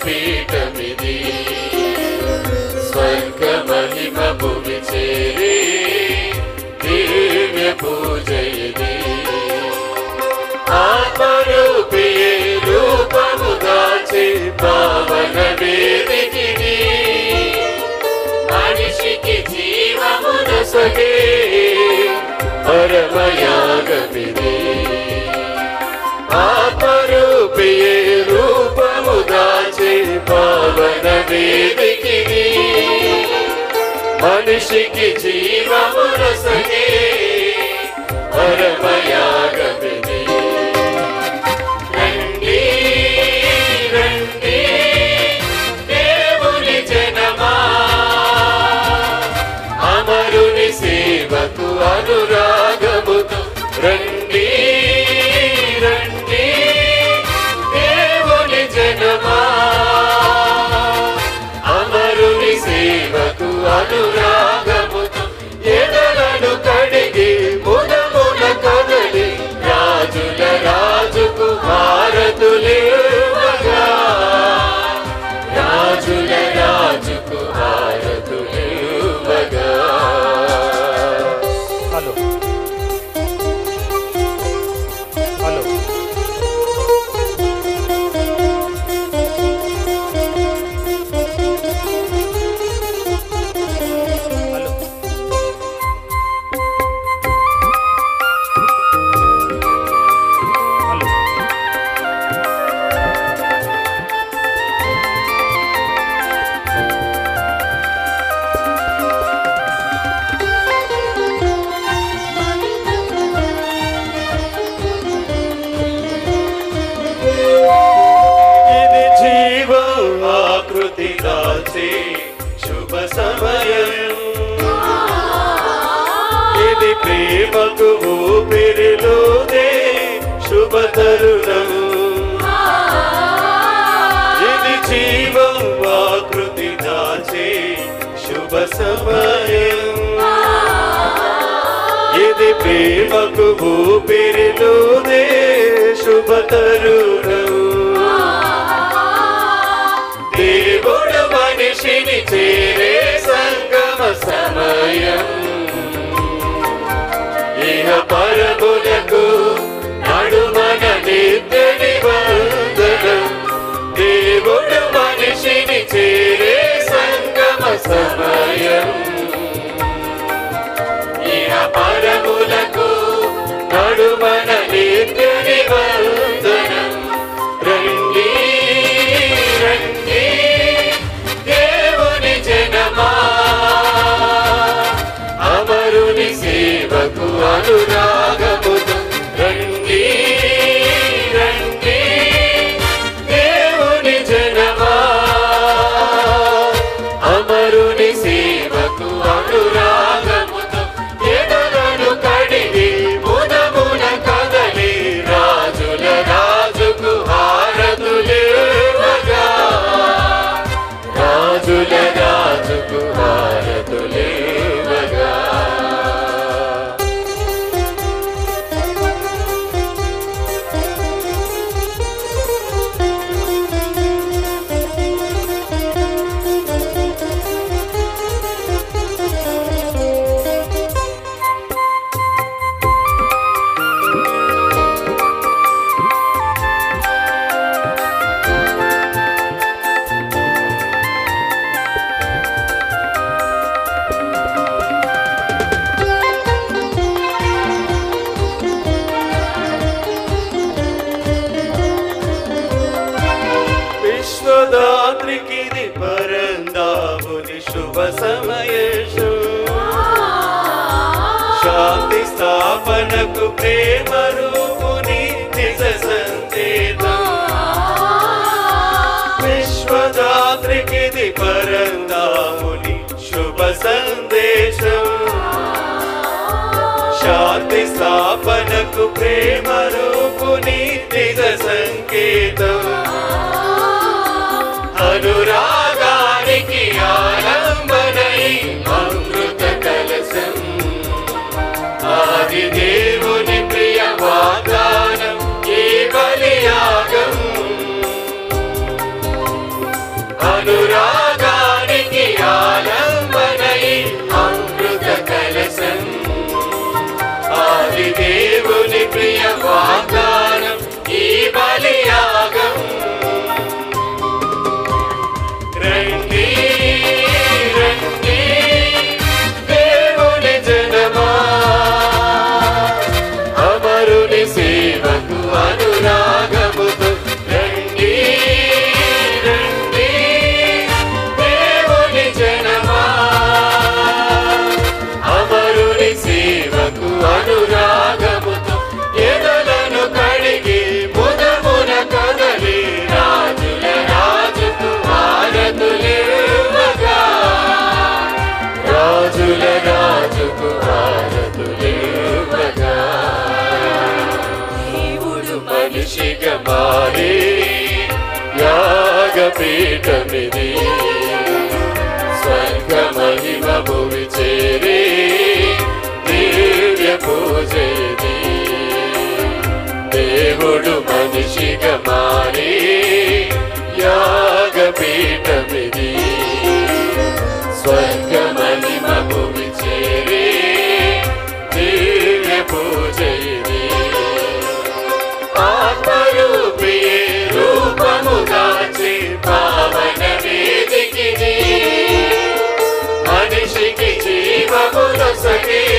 పీఠమిది స్వర్గ మహిమ భూమి చేరి దివ్య పూజ ఇది ఆత్మరూపియే రూపము దాచి పావన వేదికిది మనిషికి జీవమును సగే పరమయాగమిది ఆత్మరూపియే రూపము దాచి పావన వేదికిది మనిషికి జీవమును సగే పరమయాగమిది రండి రండి దేవుని జనమా అమరుని సేవకు అనురాగముతో రండి రండి దేవుని జనమా అమరుని సేవకు అనురాగముతో ఎదలను కడిగి మునమున కదలి రాజుల రాజుకు భారతులేవగా రాజుల రాజుకు భారతులేవగా హలో హలో హలో హలో ఇది జీవం ఆకృతి దాల్చే శుభ సమయం ఇది ప్రేమకు ఊపిరిలోనే శుభ తరుణం ఇది జీవం ఆకృతి దాల్చే శుభ సమయం ఇది ప్రేమకు ఊపిరిలోనే శుభ తరుణం దేవుడు మనిషిని చేరే సంగమ సమయం ఇహ పరములకు నడుమన నిత్య నిబంధనం దేవుడు మనిషిని చేరే సంగమ సమయం ఇహ పరములకు నడుమన నిత్య నిబంధనం రండి రండి దేవుని జనమా అమరుని సేవకు అనురాగముతో రండి రండి దేవుని జనమా అమరుని సేవకు అనురాగముతో ఎదలను కడిగి మునమున కదలి రాజుల రాజుకు హారతులేవగా రాజుల రాజుకు హారతులేవగా విశ్వదాత్రికిది పరందాముని శుభ సమయేషు శాంతి స్థాపనకు ప్రేమ రూపుని నిజ సంకేతం విశ్వదాత్రికిది పరందాముని శుభ సందేశం శాంతి స్థాపనకు ప్రేమ రూపుని నిజ సంకేతం అనురాగానికి ఆలంబనై అమృత కలశం ఆది దేవుని ప్రియ వాగ్దానం ఈ బలియాగం ప్రియ వాగ్దానం ఈ బలియాగం రండి రండి దేవుని జనమా అమరుని సేవకు అనురాగముతో రండి రండి దేవుని జనమా అమరుని సేవకు అనురాగముతో ఎదలను కడిగి ముదమున కదలి రాజుల రాజుకు హారతులివ్వగా రాజుల రాజుకు హారతులివ్వగా దేవుడు మనిషిగా మారి యాగపీఠమిది స్వర్గ మహిమ భూమి చేరి దివ్య పూజది దేవుడు మనిషిగా మారి యాగపీఠమిది స్వర్గ మహిమ భూమి చేరి దివ్య పూజది ఆత్మరూపియే రూపము దాచి పావన వేదికిని మనిషికి జీవముల సగే